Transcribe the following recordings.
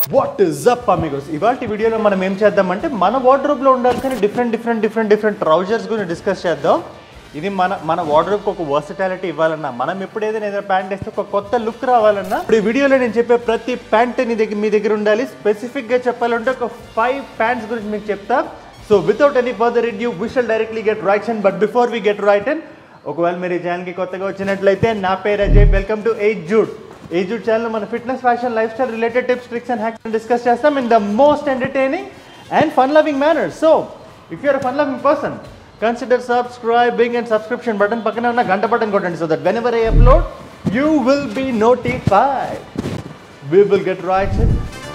What is up Amigos ఇవాళ వీడియోలో మనం ఏం చేద్దామంటే మన వార్డ్రోబ్లో ఉండాల్సిన different different different different trousers గురించి డిస్కస్ చేద్దాం ఇది మన మన వార్డ్రోబ్కి ఒక వర్సిటాలిటీ ఇవ్వాలన్నా మనం ఎప్పుడు ఏదైనా ఏదైనా ప్యాంట్ వేస్తే ఒక కొత్త లుక్ రావాలన్నా ఇప్పుడు ఈ వీడియోలో నేను చెప్పే ప్రతి ప్యాంట్ నీ దగ్గర మీ దగ్గర ఉండాలి స్పెసిఫిక్గా చెప్పాలంటే ఒక ఫైవ్ ప్యాంట్స్ గురించి మీకు చెప్తా so without any further ado we shall directly get right and but before we get right and ఒకవేళ మీరు ఈ ఛానల్కి కొత్తగా వచ్చినట్లయితే నా పేరు Ajay welcome to eight Jude eight Jude channel మన fitness fashion life style related tips tricks and hacks discuss చేస్తాం in the most entertaining and fun loving manner so if you're fun loving person consider subscribing and subscription button పక్కనే ఉన్న గంట button కొట్టండి so that whenever I upload you will be notified we will get right in.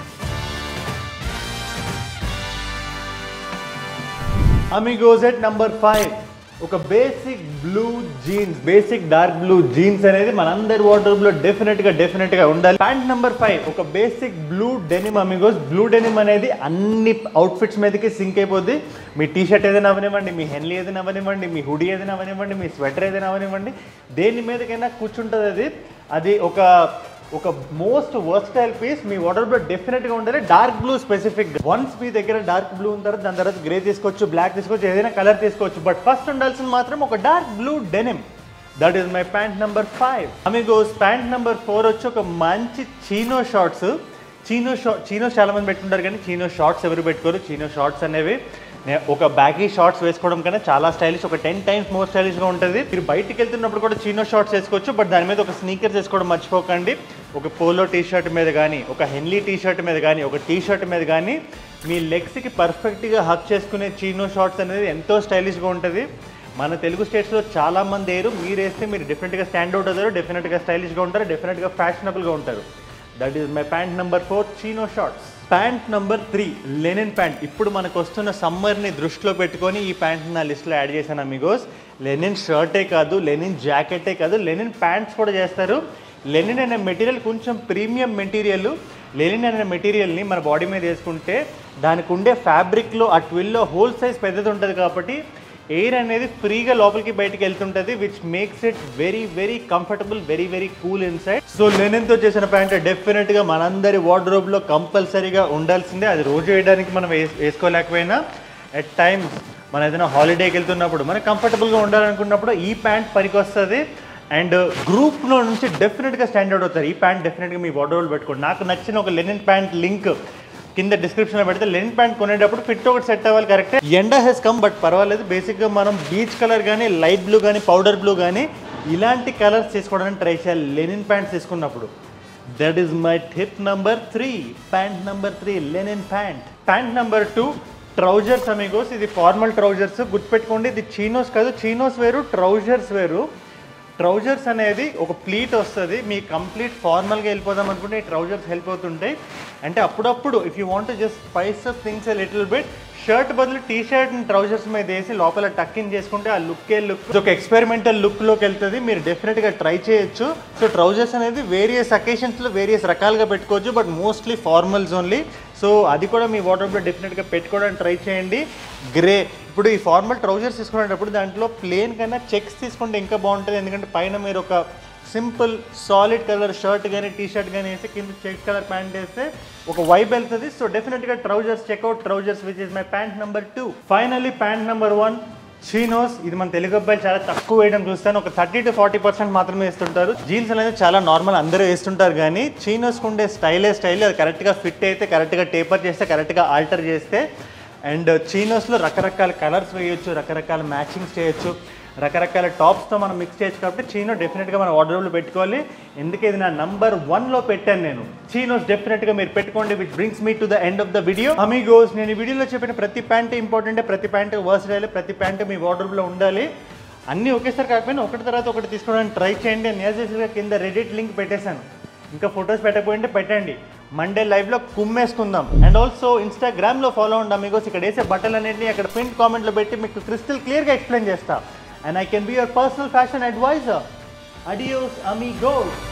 Amigos at number five. ఒక basic blue jeans basic dark blue jeans అనేది మనందరి wardrobe లో definite గా definite గా ఉండాలి ప్యాంట్ నెంబర్ ఫైవ్ ఒక basic blue denim amigos blue denim అనేది అన్ని అవుట్ఫిట్స్ మీదకి సింక్ అయిపోద్ది మీ టీ షర్ట్ ఏదైనా అవనివ్వండి మీ హెన్లీ ఏదైనా అవనివ్వండి మీ హుడీ ఏదైనా అవనివ్వండి మీ స్వెటర్ ఏదైనా అవనివ్వండి దేని మీదకైనా కూర్చుంటుంది అది అది ఒక ఒక మోస్ట్ వర్స్టైల్ పీస్ మీ వార్డ్రోబ్లో డెఫినెట్గా ఉండాలి డార్క్ బ్లూ స్పెసిఫిక్ వన్స్ మీ దగ్గర డార్క్ బ్లూ ఉన్న తర్వాత దాని తర్వాత గ్రే తీసుకోవచ్చు బ్లాక్ తీసుకోవచ్చు ఏదైనా కలర్ తీసుకోవచ్చు బట్ ఫస్ట్ ఉండాల్సింది మాత్రం ఒక dark blue denim that is my pant number five amigos pant number four వచ్చి ఒక మంచి chino shorts chino short chino చాలా మంది పెట్టుకుంటారు కానీ చీనో షార్ట్స్ ఎవరు పెట్టుకోరు చీనో షార్ట్స్ అనేవి నే- ఒక బ్యాగీ షార్ట్స్ వేసుకోవడం కన్నా చాలా స్టైలిష్ ఒక టెన్ టైమ్స్ మోర్ స్టైలిష్గా ఉంటుంది మీరు బయటికి వెళ్తున్నప్పుడు కూడా చీనో షార్ట్స్ వేసుకోవచ్చు బట్ దాని మీద ఒక స్నీకర్స్ వేసుకోవడం మర్చిపోకండి ఒక పోలో టీ షర్ట్ మీద కానీ ఒక హెన్లీ టీ షర్ట్ మీద కానీ ఒక టీ షర్ట్ మీద కానీ మీ లెగ్స్కి పర్ఫెక్ట్గా హక్ చేసుకునే చీనో షార్ట్స్ అనేది ఎంతో స్టైలిష్గా ఉంటుంది మన తెలుగు స్టేట్స్లో చాలా మంది వేరు మీరు వేస్తే మీరు డెఫినెట్గా స్టాండ్ అవుట్ అవుతారు డెఫినెట్గా స్టైలిష్గా ఉంటారు డెఫినెట్గా ఫ్యాషనబుల్గా ఉంటారు that is my pant number four chino shorts pant number three linen pant ఇప్పుడు మనకు వస్తున్న సమ్మర్ని దృష్టిలో పెట్టుకొని ఈ ప్యాంట్ నా లిస్ట్లో యాడ్ చేశాను అమిగోస్ లెనిన్ షర్టే కాదు లెనిన్ జాకెటే కాదు లెనిన్ ప్యాంట్స్ కూడా చేస్తారు లెనిన్ అనే మెటీరియల్ కొంచెం ప్రీమియం మెటీరియల్ లెనిన్ అనే మెటీరియల్ని మన బాడీ మీద వేసుకుంటే దానికి ఉండే ఫ్యాబ్రిక్లో ఆ ట్విల్లో హోల్ సైజ్ పెద్దది ఉంటుంది కాబట్టి ఎయిర్ అనేది ఫ్రీగా లోపలికి బయటికి వెళ్తుంటుంది which makes it very very comfortable very very cool inside so లెనిన్తో చేసిన ప్యాంట్ డెఫినెట్గా మనందరి వార్డ్రోబ్లో కంపల్సరీగా ఉండాల్సిందే అది రోజు వేయడానికి మనం వేస్ వేసుకోలేకపోయినా ఎట్ టైమ్స్ మనం ఏదైనా హాలిడేకి వెళ్తున్నప్పుడు మనం కంఫర్టబుల్గా ఉండాలనుకున్నప్పుడు ఈ ప్యాంట్ పనికి వస్తుంది అండ్ గ్రూప్లో నుంచి డెఫినెట్గా స్టాండర్డ్ అవుతారు ఈ ప్యాంట్ డెఫినెట్గా మీ వార్డ్రోబ్లో పెట్టుకోండి నాకు నచ్చిన ఒక లెనిన్ ప్యాంట్ లింక్ కింద డిస్క్రిప్షన్లో పెడితే లెనిన్ ప్యాంట్ కొనేటప్పుడు ఫిట్ ఒకటి సెట్ అవ్వాలి కరెక్ట్ ఎండ హెస్ కమ్ బట్ పర్వాలేదు బేసిక్గా మనం బీచ్ కలర్ కానీ లైట్ బ్లూ కానీ పౌడర్ బ్లూ కానీ ఇలాంటి కలర్స్ తీసుకోవడానికి ట్రై చేయాలి లెనిన్ ప్యాంట్ తీసుకున్నప్పుడు that is my tip number three pant number three linen pant pant number two trousers amigos ఇది ఫార్మల్ ట్రౌజర్స్ గుర్తుపెట్టుకోండి ఇది చీనోస్ కాదు చీనోస్ వేరు ట్రౌజర్స్ వేరు ట్రౌజర్స్ అనేది ఒక ప్లీట్ వస్తుంది మీ కంప్లీట్ ఫార్మల్గా వెళ్ళిపోదాం అనుకుంటే ఈ ట్రౌజర్స్ హెల్ప్ అవుతుంటాయి అంటే అప్పుడప్పుడు if you want just spice up things little bit shirt బదులు టీ షర్ట్ ట్రౌజర్స్ మీద వేసి లోపల టక్ ఇన్ చేసుకుంటే ఆ లుక్కే లుక్ ఒక ఎక్స్పెరిమెంటల్ లుక్లోకి వెళ్తుంది మీరు డెఫినెట్గా ట్రై చేయొచ్చు సో ట్రౌజర్స్ అనేది వేరియస్ అకేషన్స్లో వేరియస్ రకాలుగా పెట్టుకోవచ్చు but mostly formals only so అది కూడా మీ వాటర్లో డెఫినెట్గా పెట్టుకోవడానికి ట్రై చేయండి గ్రే ఇప్పుడు ఈ ఫార్మల్ ట్రౌజర్స్ తీసుకునేటప్పుడు దాంట్లో ప్లేన్ కన్నా చెక్స్ తీసుకుంటే ఇంకా బాగుంటుంది ఎందుకంటే పైన మీరు ఒక సింపుల్ సాలిడ్ కలర్ షర్ట్ కానీ టీ షర్ట్ కానీ వేసి కింద చెక్ కలర్ ప్యాంట్ వేస్తే ఒక వైబ్ వెళ్తుంది సో డెఫినెట్గా trousers check out trousers which is my pant number two finally pant number one chinos ఇది మన తెలుగు అబ్బాయిలు చాలా తక్కువ వేయడం చూస్తాను ఒక థర్టీ టు ఫార్టీ పర్సెంట్ మాత్రమే వేస్తుంటారు జీన్స్ అనేది చాలా నార్మల్ అందరూ వేస్తుంటారు కానీ చీనోస్ ఉండే స్టైలే స్టైల్ అది కరెక్ట్గా ఫిట్ అయితే కరెక్ట్గా టేపర్ చేస్తే కరెక్ట్గా ఆల్టర్ చేస్తే అండ్ చీనోస్లో రకరకాల కలర్స్ వేయొచ్చు రకరకాల మ్యాచింగ్స్ చేయొచ్చు రకరకాల టాప్స్తో మనం మిక్స్ చేయొచ్చు కాబట్టి చీనో డెఫినెట్గా మన వార్డ్రోబ్లో పెట్టుకోవాలి ఎందుకు ఇది నా నంబర్ వన్లో పెట్టాను నేను చీనోస్ డెఫినెట్గా మీరు పెట్టుకోండి which brings me to the end of the video amigos నేను ఈ వీడియోలో చెప్పిన ప్రతి ప్యాంట్ ఇంపార్టెంట్ ప్రతి ప్యాంట్ వర్సటైల్ ప్రతి ప్యాంట్ మీ వార్డ్రోబ్లో ఉండాలి అన్నీ ఒకేసారి కాకపోయినా ఒకటి తర్వాత ఒకటి తీసుకోవడానికి ట్రై చేయండి నేను యాజ్ కింద రెడిట్ లింక్ పెట్టేశాను ఇంకా ఫొటోస్ పెట్టకపోయింటే పెట్టండి మండే లైవ్లో కుమ్మేసుకుందాం అండ్ ఆల్సో ఇన్స్టాగ్రామ్లో ఫాలో ఉండాం మీకు ఇక్కడ వేసే బట్టలు అన్నింటినీ అక్కడ పిన్ కామెంట్లో పెట్టి మీకు క్రిస్టల్ క్లియర్గా ఎక్స్ప్లెయిన్ చేస్తా and I can be your personal fashion adviser adios Amigos